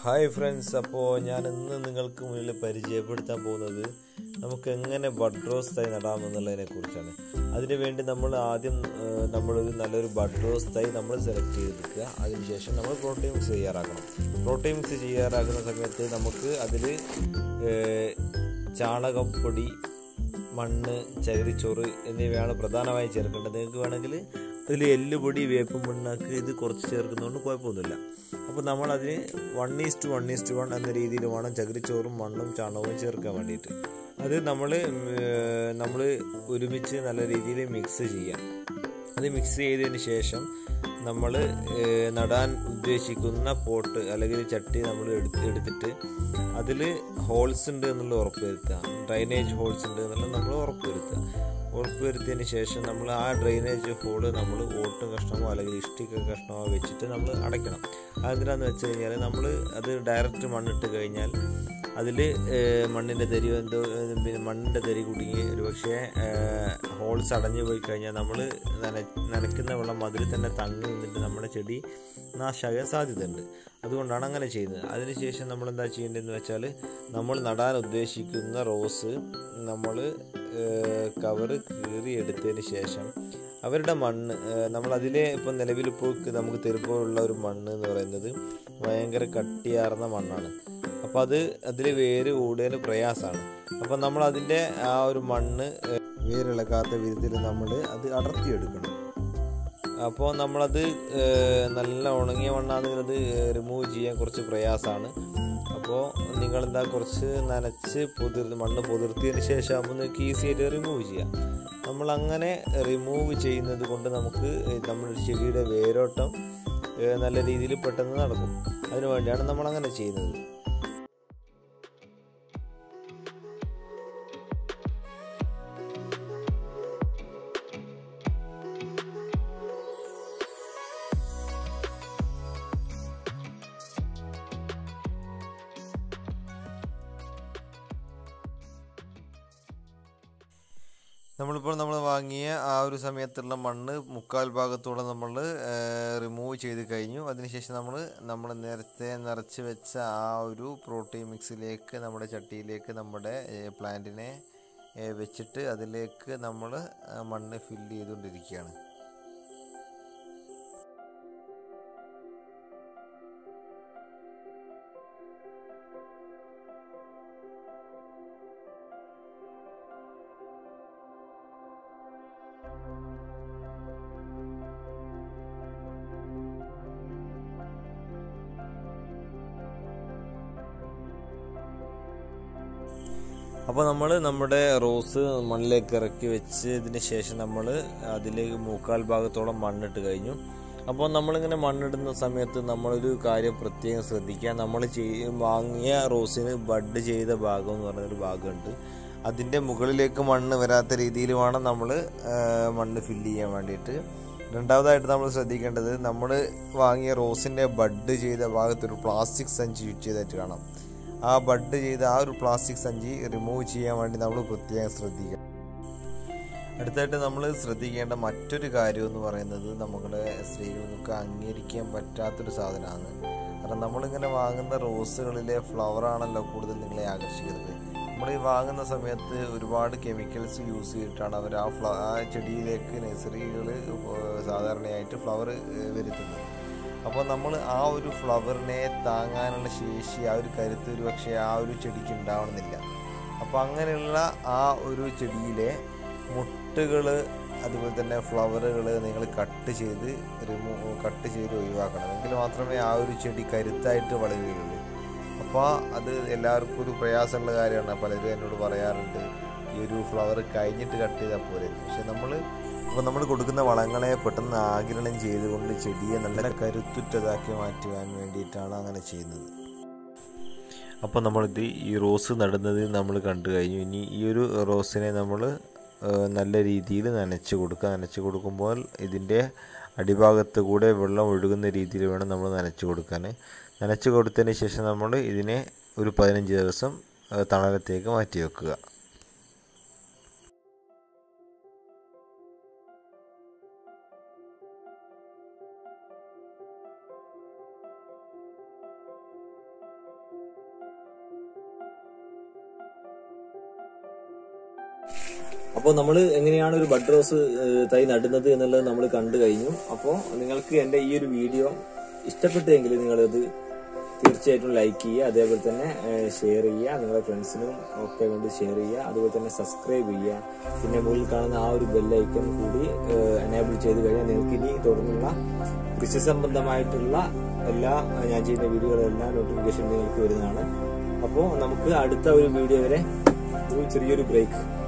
hi friends അപ്പോൾ ഞാൻ ഇന്ന് നിങ്ങൾക്ക് മുന്നിൽ പരിചയപ്പെടുത്താൻ പോകുന്നത് നമുക്ക് എങ്ങനെ ബഡ് റോസ് തൈ നടാമെന്നുള്ളതിനെ കുറിച്ചാണ് അതിനു വേണ്ടി നമ്മൾ ആദ്യം ഏഹ്, നമ്മളൊരു നല്ലൊരു ബഡ് റോസ് തൈ നമ്മൾ സെലക്ട് ചെയ്തെടുക്കുക അതിനുശേഷം നമ്മൾ പ്രോട്ടീൻ മിക്സ് തയ്യാറാക്കണം പ്രോട്ടീൻ മിക്സ് തയ്യാറാക്കുന്ന സമയത്ത് നമുക്ക് അതിൽ ചാണകപ്പൊടി മണ്ണ് ചകിരിച്ചോറ് എന്നിവയാണ് പ്രധാനമായും ചേർക്കേണ്ടത് നിങ്ങൾക്ക് വേണമെങ്കിൽ ഇതിൽ എല്ലുപൊടി വേപ്പ് മണ്ണാക്ക് ഇത് കുറച്ച് ചേർക്കുന്നതുകൊണ്ട് കുഴപ്പമൊന്നുമില്ല അപ്പോൾ നമ്മളതിന് one is to one is to one എന്ന രീതിയിൽ വേണം ചകിരിച്ചോറും മണ്ണും ചാണകവും ചേർക്കാൻ വേണ്ടിയിട്ട് അത് നമ്മൾ നമ്മൾ ഒരുമിച്ച് നല്ല രീതിയിൽ മിക്സ് ചെയ്യാം അത് മിക്സ് ചെയ്തതിന് ശേഷം നമ്മൾ നടാൻ ഉദ്ദേശിക്കുന്ന പോട്ട് അല്ലെങ്കിൽ ചട്ടി നമ്മൾ എടുത്ത് എടുത്തിട്ട് അതിൽ ഹോൾസ് ഉണ്ട് എന്നുള്ള ഉറപ്പ് വരുത്തുക ഡ്രൈനേജ് ഹോൾസ് ഉണ്ട് എന്നുള്ളത് നമ്മൾ ഉറപ്പ് വരുത്തുക ഉറപ്പ് വരുത്തിയതിന് ശേഷം നമ്മൾ ആ ഡ്രൈനേജ് ഹോള് നമ്മൾ ഓട്ടും കഷ്ണമോ അല്ലെങ്കിൽ ഇഷ്ടിക കഷ്ണമോ വെച്ചിട്ട് നമ്മൾ അടയ്ക്കണം അതെന്തിനാന്ന് വെച്ച് കഴിഞ്ഞാൽ നമ്മൾ അത് ഡയറക്റ്റ് മണ്ണിട്ട് കഴിഞ്ഞാൽ അതിൽ മണ്ണിൻ്റെ തരി എന്തോ ഏഹ്, പിന്നെ മണ്ണിൻ്റെ തരി കുടുങ്ങി ഒരു പക്ഷേ ഹോൾസ് അടഞ്ഞു പോയി കഴിഞ്ഞാൽ നമ്മൾ നന നനയ്ക്കുന്ന വെള്ളം അതിൽ തന്നെ തങ്ങി നിന്നിട്ട് നമ്മുടെ ചെടി നാശാകാൻ സാധ്യതയുണ്ട് അതുകൊണ്ടാണ് അങ്ങനെ ചെയ്യുന്നത് അതിനുശേഷം നമ്മൾ എന്താ ചെയ്യേണ്ടതെന്ന് വെച്ചാൽ നമ്മൾ നടാൻ ഉദ്ദേശിക്കുന്ന റോസ് നമ്മൾ കവറ് കീറിയെടുത്തതിന് ശേഷം അവരുടെ മണ്ണ് ഏഹ്, നമ്മൾ അതിലെ ഇപ്പം നിലവിൽ ഇപ്പോൾ നമുക്ക് തരുമ്പോഴുള്ള ഒരു മണ്ണ് എന്ന് പറയുന്നത് ഭയങ്കര കട്ടിയാർന്ന മണ്ണാണ് അപ്പോൾ അത് അതിൽ വേര് കൂടുതൽ പ്രയാസമാണ് അപ്പോൾ നമ്മൾ അതിൻ്റെ ആ ഒരു മണ്ണ് ഏഹ്, വേരിളക്കാത്ത വിധത്തിൽ നമ്മൾ അത് അടർത്തിയെടുക്കണം അപ്പോൾ നമ്മളത് ഏഹ്, നല്ല ഉണങ്ങിയ മണ്ണാണെങ്കിൽ അത് റിമൂവ് ചെയ്യാൻ കുറച്ച് പ്രയാസമാണ് അപ്പോൾ നിങ്ങളെന്താ കുറച്ച് നനച്ച് പൊതിർ മണ്ണ് പൊതിർത്തിയതിന് ശേഷം ആകുമ്പോൾ നിങ്ങൾക്ക് ഈസി ആയിട്ട് റിമൂവ് ചെയ്യാം നമ്മൾ അങ്ങനെ റിമൂവ് ചെയ്യുന്നത് കൊണ്ട് നമുക്ക് നമ്മുടെ ചെടിയുടെ വേരോട്ടം ഏഹ്, നല്ല രീതിയിൽ പെട്ടെന്ന് നടക്കും അതിനു വേണ്ടിയാണ് നമ്മൾ അങ്ങനെ ചെയ്യുന്നത് നമ്മളിപ്പോൾ നമ്മൾ വാങ്ങിയ ആ ഒരു സമയത്തുള്ള മണ്ണ് മുക്കാൽ ഭാഗത്തോളം നമ്മൾ റിമൂവ് ചെയ്ത് കഴിഞ്ഞു അതിനുശേഷം നമ്മൾ നമ്മൾ നേരത്തെ നിറച്ച് വെച്ച ആ ഒരു പ്രോട്ടീൻ മിക്സിലേക്ക് നമ്മുടെ ചട്ടിയിലേക്ക് നമ്മുടെ പ്ലാന്റിനെ വെച്ചിട്ട് അതിലേക്ക് നമ്മൾ മണ്ണ് ഫില്ല് ചെയ്തുകൊണ്ടിരിക്കുകയാണ് അപ്പോൾ നമ്മൾ നമ്മുടെ റോസ് മണ്ണിലേക്ക് ഇറക്കി വെച്ചതിന് ശേഷം നമ്മൾ അതിലേക്ക് മുക്കാൽ ഭാഗത്തോളം മണ്ണിട്ട് കഴിഞ്ഞു അപ്പോൾ നമ്മളിങ്ങനെ മണ്ണിടുന്ന സമയത്ത് നമ്മളൊരു കാര്യം പ്രത്യേകം ശ്രദ്ധിക്കുക നമ്മൾ ചെയ് വാങ്ങിയ റോസിന് ബഡ് ചെയ്ത ഭാഗം എന്ന് പറയുന്നൊരു ഭാഗമുണ്ട് അതിൻ്റെ മുകളിലേക്ക് മണ്ണ് വരാത്ത രീതിയിൽ വേണം നമ്മൾ മണ്ണ് ഫില്ല് ചെയ്യാൻ വേണ്ടിയിട്ട് രണ്ടാമതായിട്ട് നമ്മൾ ശ്രദ്ധിക്കേണ്ടത് നമ്മൾ വാങ്ങിയ റോസിൻ്റെ ബഡ് ചെയ്ത ഭാഗത്തൊരു പ്ലാസ്റ്റിക് സഞ്ചി യൂസ് ചെയ്തിട്ട് കാണാം ആ ബഡ് ചെയ്ത ആ ഒരു പ്ലാസ്റ്റിക് സഞ്ചി റിമൂവ് ചെയ്യാൻ വേണ്ടി നമ്മൾ പ്രത്യേകം ശ്രദ്ധിക്കണം അടുത്തായിട്ട് നമ്മൾ ശ്രദ്ധിക്കേണ്ട മറ്റൊരു കാര്യം എന്ന് പറയുന്നത് നമ്മുടെ സ്ത്രീകൾക്ക് അംഗീകരിക്കാൻ പറ്റാത്തൊരു സാധനമാണ് കാരണം നമ്മളിങ്ങനെ വാങ്ങുന്ന റോസുകളിലെ ഫ്ലവർ ആണല്ലോ കൂടുതൽ നിങ്ങളെ ആകർഷിക്കുന്നത് നമ്മൾ ഈ വാങ്ങുന്ന സമയത്ത് ഒരുപാട് കെമിക്കൽസ് യൂസ് ചെയ്തിട്ടാണ് അവർ ആ ഫ്ല ആ ചെടിയിലേക്ക് നഴ്സറികൾ സാധാരണയായിട്ട് ഫ്ലവർ വരുത്തുന്നത് അപ്പോൾ നമ്മൾ ആ ഒരു ഫ്ലവറിനെ താങ്ങാനുള്ള ശേഷി ആ ഒരു കരുത്ത് ഒരു പക്ഷേ ആ ഒരു ചെടിക്ക് ഉണ്ടാവണമെന്നില്ല അപ്പോൾ അങ്ങനെയുള്ള ആ ഒരു ചെടിയിലെ മുട്ടുകൾ അതുപോലെ തന്നെ ഫ്ലവറുകൾ നിങ്ങൾ കട്ട് ചെയ്ത് റിമൂവ് കട്ട് ചെയ്ത് ഒഴിവാക്കണം എങ്കിൽ മാത്രമേ ആ ഒരു ചെടി കരുത്തായിട്ട് വളരുകയുള്ളൂ അപ്പോൾ അത് എല്ലാവർക്കും ഒരു പ്രയാസമുള്ള കാര്യമാണ് പലരും എന്നോട് പറയാറുണ്ട് ഈ ഒരു ഫ്ലവർ കഴിഞ്ഞിട്ട് കട്ട് ചെയ്താൽ പോലെ പക്ഷെ നമ്മൾ അപ്പോൾ നമ്മൾ കൊടുക്കുന്ന വളങ്ങളെ പെട്ടെന്ന് ആകിരണം ചെയ്തുകൊണ്ട് ചെടിയെ നല്ല കരുത്തുറ്റതാക്കി മാറ്റുവാൻ വേണ്ടിയിട്ടാണ് അങ്ങനെ ചെയ്യുന്നത് അപ്പോൾ നമ്മളിത് ഈ റോസ് നടുന്നത് നമ്മൾ കണ്ടു കഴിഞ്ഞു ഇനി ഈ ഒരു റോസിനെ നമ്മൾ നല്ല രീതിയിൽ നനച്ച് കൊടുക്കുക നനച്ച് കൊടുക്കുമ്പോൾ ഇതിൻ്റെ അടിഭാഗത്ത് കൂടെ വെള്ളം ഒഴുകുന്ന രീതിയിൽ വേണം നമ്മൾ നനച്ച് കൊടുക്കാൻ നനച്ച് കൊടുത്തതിന് ശേഷം നമ്മൾ ഇതിനെ ഒരു പതിനഞ്ച് ദിവസം ഏഹ്, തണലത്തേക്ക് മാറ്റി വെക്കുക അപ്പോൾ നമ്മൾ എങ്ങനെയാണ് ഒരു ബഡ് റോസ് ഏഹ്, തൈ നടുന്നത് എന്നുള്ളത് നമ്മൾ കണ്ടു കഴിഞ്ഞു അപ്പോൾ നിങ്ങൾക്ക് എൻ്റെ ഈ ഒരു വീഡിയോ ഇഷ്ടപ്പെട്ടെങ്കിൽ നിങ്ങളത് തീർച്ചയായിട്ടും ലൈക്ക് ചെയ്യുക അതേപോലെ തന്നെ ഷെയർ ചെയ്യുക നിങ്ങളുടെ ഫ്രണ്ട്സിനും ഒക്കെ വേണ്ടി ഷെയർ ചെയ്യുക അതുപോലെ തന്നെ സബ്സ്ക്രൈബ് ചെയ്യുക പിന്നെ മുകളിൽ കാണുന്ന ആ ഒരു ബെല്ലൈക്കൺ കൂടി എനേബിൾ ചെയ്ത് കഴിഞ്ഞാൽ നിങ്ങൾക്ക് ഇനി തുടർന്നുള്ള കൃഷി സംബന്ധമായിട്ടുള്ള എല്ലാ ഏഹ്, ഞാൻ ചെയ്യുന്ന വീഡിയോകളെല്ലാം നോട്ടിഫിക്കേഷൻ നിങ്ങൾക്ക് വരുന്നതാണ് അപ്പോൾ നമുക്ക് അടുത്ത ഒരു വീഡിയോ വരെ ഒരു ചെറിയൊരു ബ്രേക്ക്